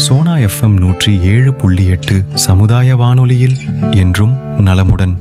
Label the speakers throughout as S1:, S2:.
S1: Sona FM நூற்றி ஏழு புள்ளி எட்டு சமுதாய வானொலியில் என்றும் நலமுடன்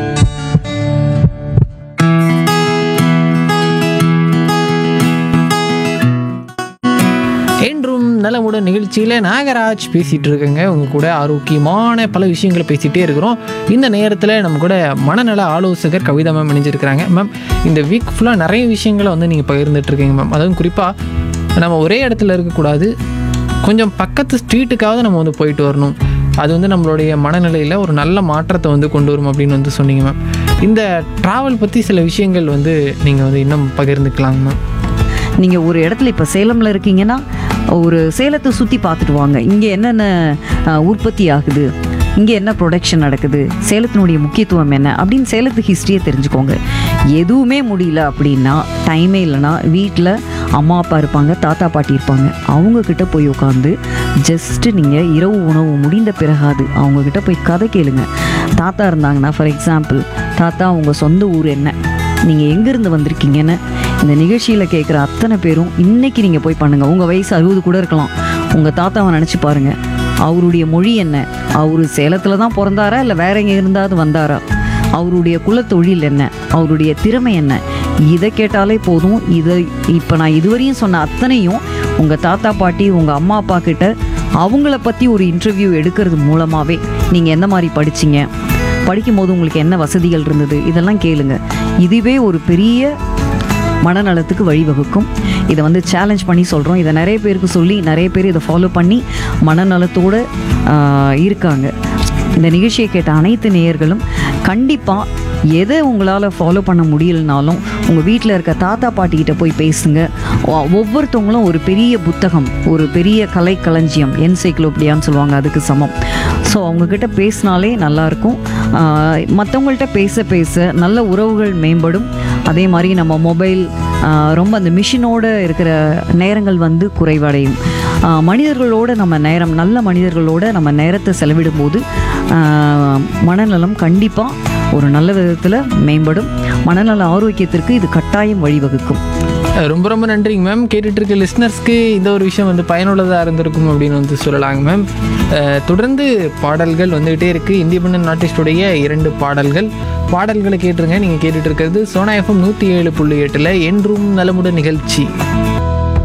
S2: என்றும் நலமுடன் நிகழ்ச்சியில் நாகராஜ் பேசிகிட்டு இருக்கேங்க உங்க கூட ஆரோக்கியமான பல விஷயங்களை பேசிகிட்டே இருக்கிறோம் இந்த நேரத்தில் நம்ம கூட மனநல ஆலோசகர் கவிதா மேம் இணைஞ்சிருக்கிறாங்க மேம் இந்த வீக் ஃபுல்லாக நிறைய விஷயங்களை வந்து நீங்கள் பகிர்ந்துட்டு இருக்கீங்க மேம் அதுவும் குறிப்பாக நம்ம ஒரே இடத்துல இருக்கக்கூடாது கொஞ்சம் பக்கத்து ஸ்ட்ரீட்டுக்காவது நம்ம வந்து போயிட்டு வரணும் அது வந்து நம்மளுடைய மனநிலையில் ஒரு நல்ல மாற்றத்தை வந்து கொண்டு வரும் அப்படின்னு வந்து சொன்னீங்க மேம் இந்த ட்ராவல் பற்றி சில விஷயங்கள் வந்து நீங்கள் வந்து இன்னும் பகிர்ந்துக்கலாங்க மேம்
S3: நீங்கள் ஒரு இடத்துல இப்போ சேலமில் இருக்கீங்கன்னா ஒரு சேலத்தை சுற்றி பார்த்துட்டு வாங்க இங்கே என்னென்ன அஹ், உற்பத்தி ஆகுது இங்கே என்ன ப்ரொடக்ஷன் நடக்குது சேலத்தினுடைய முக்கியத்துவம் என்ன அப்படின்னு சேலத்து ஹிஸ்ட்ரியை தெரிஞ்சுக்கோங்க எதுவுமே முடியல அப்படின்னா டைமே இல்லைன்னா வீட்டில் அம்மா அப்பா இருப்பாங்க தாத்தா பாட்டி இருப்பாங்க அவங்கக்கிட்ட போய் உட்காந்து ஜஸ்ட்டு நீங்கள் இரவு உணவு முடிந்த பிறகாது அவங்கக்கிட்ட போய் கதை கேளுங்க தாத்தா இருந்தாங்கன்னா ஃபார் எக்ஸாம்பிள் தாத்தா உங்கள் சொந்த ஊர் என்ன நீங்கள் எங்கேருந்து வந்திருக்கீங்கன்னு இந்த நிகழ்ச்சியில் கேட்குற அத்தனை பேரும் இன்னைக்கு நீங்கள் போய் பண்ணுங்கள் உங்கள் வயசு அறுபது கூட இருக்கலாம் உங்கள் தாத்தாவை நினச்சி பாருங்கள் அவருடைய மொழி என்ன அவர் சேலத்தில் தான் பிறந்தாரா இல்லை வேற எங்கே இருந்தாவது வந்தாரா அவருடைய குலத்தொழில் என்ன அவருடைய திறமை என்ன இதை கேட்டாலே போதும் இதை இப்போ நான் இதுவரையும் சொன்ன அத்தனையும் உங்கள் தாத்தா பாட்டி உங்கள் அம்மா அப்பா கிட்ட அவங்கள பற்றி ஒரு இன்டர்வியூ எடுக்கிறது மூலமாகவே நீங்கள் எந்த மாதிரி படிச்சீங்க படிக்கும்போது உங்களுக்கு என்ன வசதிகள் இருந்தது இதெல்லாம் கேளுங்க இதுவே ஒரு பெரிய மனநலத்துக்கு வழிவகுக்கும் இதை வந்து சேலஞ்ச் பண்ணி சொல்கிறோம் இதை நிறைய பேருக்கு சொல்லி நிறைய பேர் இதை ஃபாலோ பண்ணி மனநலத்தோடு இருக்காங்க இந்த நிகழ்ச்சியை கேட்ட அனைத்து நேயர்களும் கண்டிப்பாக எதை உங்களால் ஃபாலோ பண்ண முடியலனாலும் உங்கள் வீட்டில் இருக்க தாத்தா பாட்டிக்கிட்ட போய் பேசுங்க ஒ- ஒவ்வொருத்தவங்களும் ஒரு பெரிய புத்தகம் ஒரு பெரிய கலை களஞ்சியம் என்சைக்ளோபீடியான்னு சொல்லுவாங்க அதுக்கு சமம் ஸோ அவங்கக்கிட்ட பேசினாலே நல்லாயிருக்கும் மற்றவங்கள்ட்ட பேச பேச நல்ல உறவுகள் மேம்படும் அதே மாதிரி நம்ம மொபைல் ஆஹ் ரொம்ப அந்த மிஷினோட இருக்கிற நேரங்கள் வந்து குறைவடையும் ஆஹ் மனிதர்களோட நம்ம நேரம் நல்ல மனிதர்களோட நம்ம நேரத்தை செலவிடும்போது ஆஹ் மனநலம் கண்டிப்பாக ஒரு நல்ல விதத்தில் மேம்படும் மனநல ஆரோக்கியத்திற்கு இது கட்டாயம் வழிவகுக்கும்
S2: ரொம்ப ரொம்ப நன்றிங்க மேம் கேட்டுட்டு இருக்க லிஸ்னர்ஸ்க்கு இந்த ஒரு விஷயம் வந்து பயனுள்ளதாக இருந்திருக்கும் அப்படின்னு வந்து சொல்லலாங்க மேம் அஹ், தொடர்ந்து பாடல்கள் வந்துகிட்டே இருக்குது இண்டிபெண்டன்ட் ஆர்டிஸ்டுடைய இரண்டு பாடல்கள் பாடல்களை கேட்டுருங்க நீங்கள் கேட்டுட்டு இருக்கிறது சோனா எஃப்எம் நூற்றி ஏழு புள்ளி எட்டில் என்றும் நலமுடன் நிகழ்ச்சி